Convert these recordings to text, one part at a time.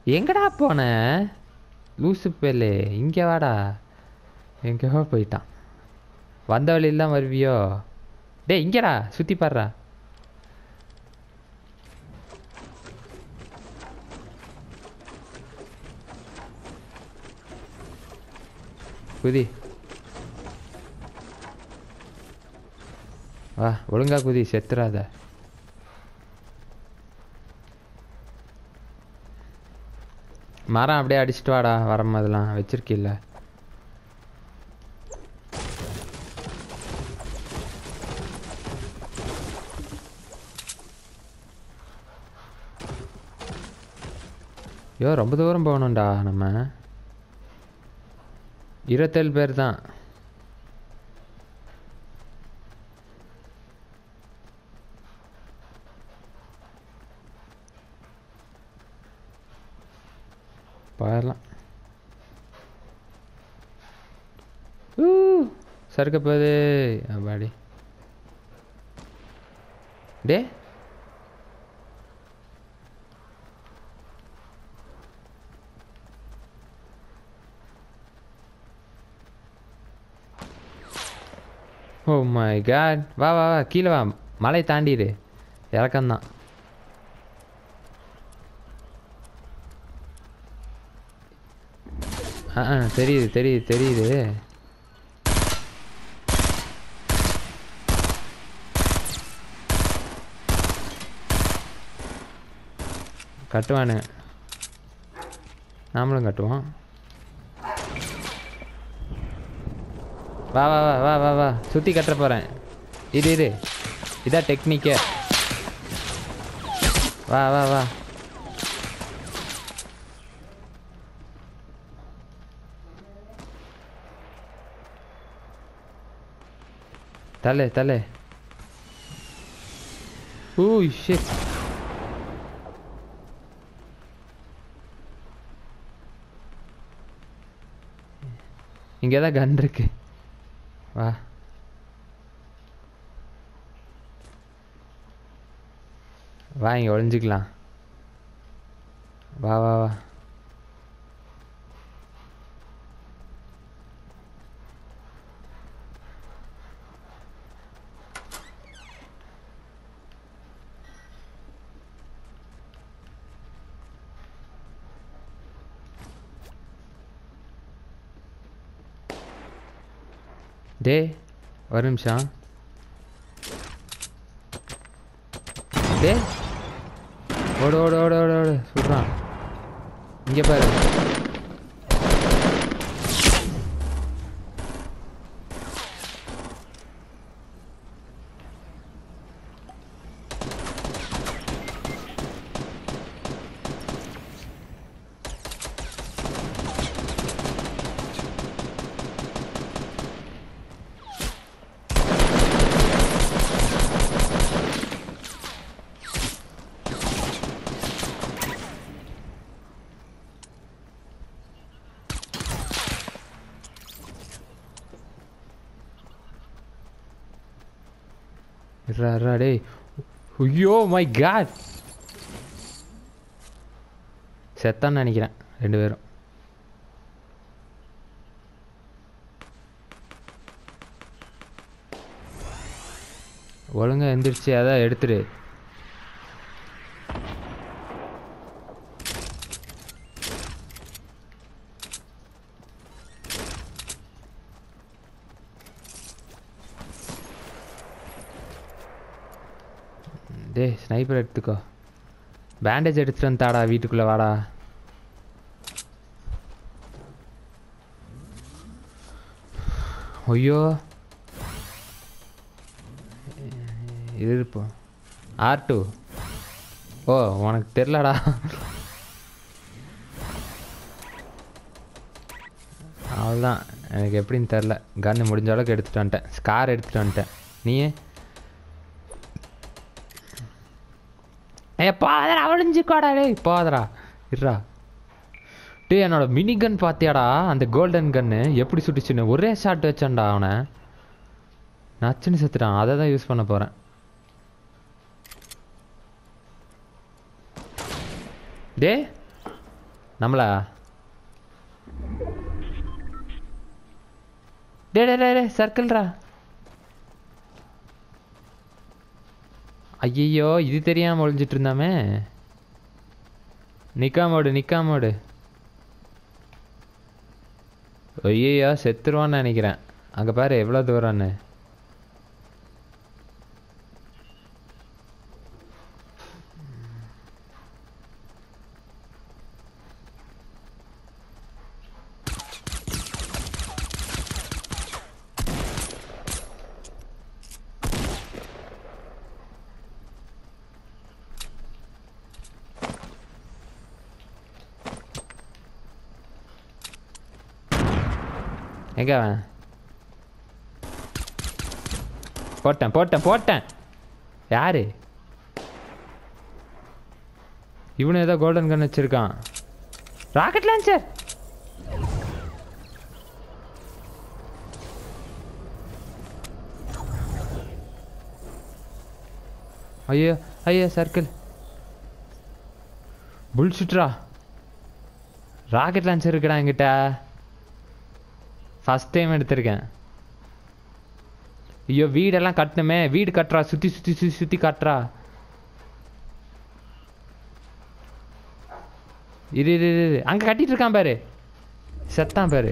எங்கடா போன லூசு பேலே இங்கே வாடா எங்கேயோ போயிட்டான் வந்த வழியெல்லாம் வருவியோ டேய் இங்கடா சுற்றி பாடுறா குதி வா ஒழுங்கா குதி செத்துறாத மரம் அப்படியே அடிச்சிட்டு வாடா வரும்போதெல்லாம் வச்சிருக்கில்ல ஐயோ ரொம்ப தூரம் போகணும்டா நம்ம இருபத்தேழு பேர் தான் போயிடலாம் ஊ சறுக்க போகுது அப்பாடி டே ஓ மை காட் வா வா வா கீழே வா மலை தாண்டிடு இறக்கம்தான் ஆ ஆ, தெரியுது தெரியுது தெரியுது கட்டுவானு நாமளும் கட்டுவோம் வா வா வா வா வா வா சுற்றி கட்டுற போகிறேன் இது இது இதான் டெக்னிக்கே வா வா வா தலை தலை ஊ ஷிட் இங்கே தான் கன் இருக்கு வா வா இங்கே ஒளிஞ்சிக்கலாம் வா வா வா டே ஒரு நிமிஷம் டே ஓடு ஓடு ஓடு ஓடு ஓடு சொல்கிறான் இங்கே பாரு இருடா இருடா டேய் ஐயோ மை காட் செத்தான்னு நினைக்கிறேன் ரெண்டு பேரும் ஒழுங்கா எந்திரிச்சு அதான் எடுத்துடு டேய் ஸ்னைப்பர் எடுத்துக்கோ பேண்டேஜ் எடுத்துட்டு வந்து தாடா வீட்டுக்குள்ளே வாடா ஐயோ இது இப்போ ஆர் டூ ஓ உனக்கு தெரிலடா அவ்வளோதான் எனக்கு எப்படின்னு தெரில கன்று முடிஞ்ச அளவுக்கு எடுத்துகிட்டு வந்துட்டேன் ஸ்கார் எடுத்துகிட்டு வந்துட்டேன் நீயே ஏ பாதரா அவளிஞ்சுக்கோடா டேய் பாதரா இருடா டேய் என்னோட மினி கன் பார்த்தியாடா அந்த கோல்டன் கன்னு எப்படி சுட்டுச்சுன்னு ஒரே ஷாட் வச்சான்டா அவனை நச்சுன்னு செத்துட்டான் அதை தான் யூஸ் பண்ண போகிறேன் டே நம்மளா டே டே டே டே சர்க்கிள்ரா ஐயையோ இது தெரியாம ஒளிஞ்சிட்டு இருந்தாமே நிக்காம ஓடு நிக்காம ஓடு ஐயையோ செத்துருவான்னு நினைக்கிறேன் அங்க பாரு எவ்வளோ தூரம்னு எங்க அவன் போட்டேன் போட்டேன் போட்டேன் யாரு இவனு ஏதோ கோல்டன் கன் வச்சிருக்கான் ராக்கெட் லான்ச்சர் ஐயோ ஐயோ சர்க்கிள் புல்ஷிட்ரா ராக்கெட் லான்ச்சர் இருக்குடா என்கிட்ட ஃபஸ்ட் டைம் எடுத்திருக்கேன் ஐயோ வீடெல்லாம் கட்டணுமே வீடு கட்டுறா சுற்றி சுற்றி சுற்றி சுற்றி கட்டுறா இரு இரு இரு, இரு அங்கே கட்டிட்டு இருக்கான் பாரு செத்தான் பாரு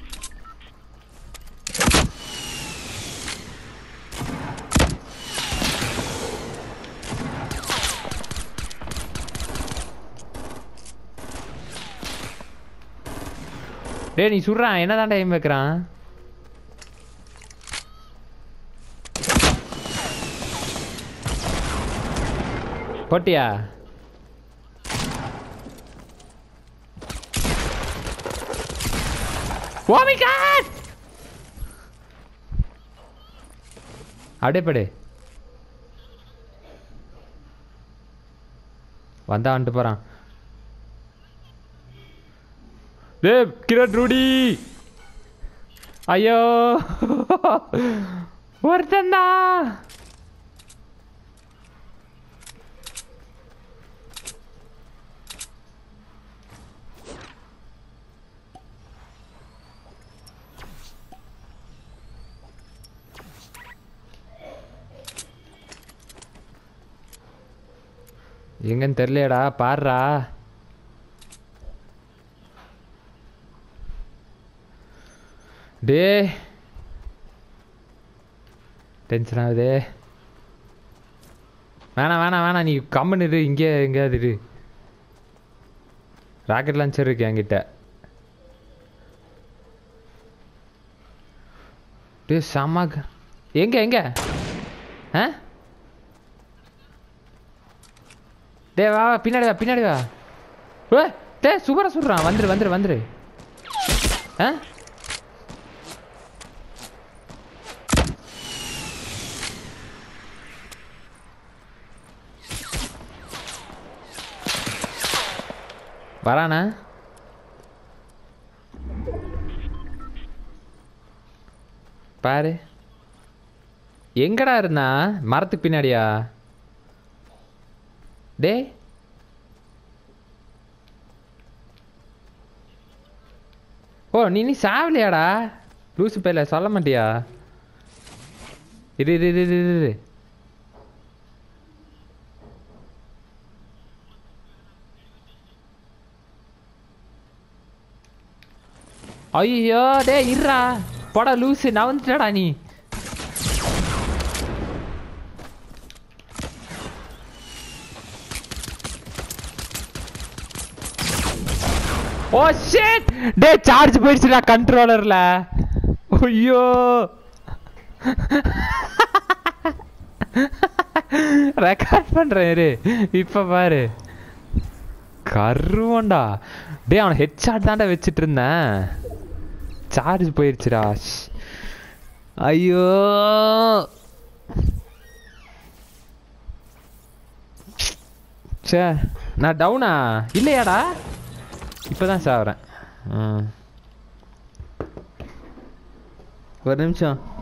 டேய் நீ சுடுறான் என்னதான் டைம் வைக்கிறான் போட்டியா Oh my god! அப்படியே படு வந்தா வந்துட்டு போறான் டேய் கிரண் ரூடி ஐயோ ஒருத்தந்தா எங்கன்னு தெரியலையடா பாருடா டே டென்ஷன் ஆகுதே வேணாம் வேணாம் வேணாம் நீ கம்மன் இரு இங்கே எங்கேயாவது இரு ராக்கெட் லான்ச்சர் இருக்கு என்கிட்ட டே சமாக் எங்க எங்க ஆ டே வா வா பின்னாடி வா பின்னாடி வா ஓ டே சூப்பராக சொல்கிறான் வந்துரு வந்துரு வந்துரு ஆ வரானா பாரு எங்கடா இருந்தா மரத்துக்கு பின்னாடியா டே ஓ நீ நீ சாவலையாடா லூசு பேல சொல்ல மாட்டியா இரு இரு இரு இரு, இரு இரு ஐயோ டேய் இருடா போடா லூசு நான் வந்துட்டடா நீ ஓ ஷிட் டேய் சார்ஜ் போயிடுச்சுடா கண்ட்ரோலர்ல ஐயோ ரெக்கார்ட் பண்றேன் இரு இப்ப பாரு கருவண்டா டேய் அவனை ஹெட் ஷாட் தான்டா வச்சுட்டு இருந்தேன் சார்ஜ் போயிடுச்சுடா ஷ். ஐயோ சே நான் டவுனா இல்லையாடா இப்போதான் சாவறேன் ம் ஒரு நிமிஷம்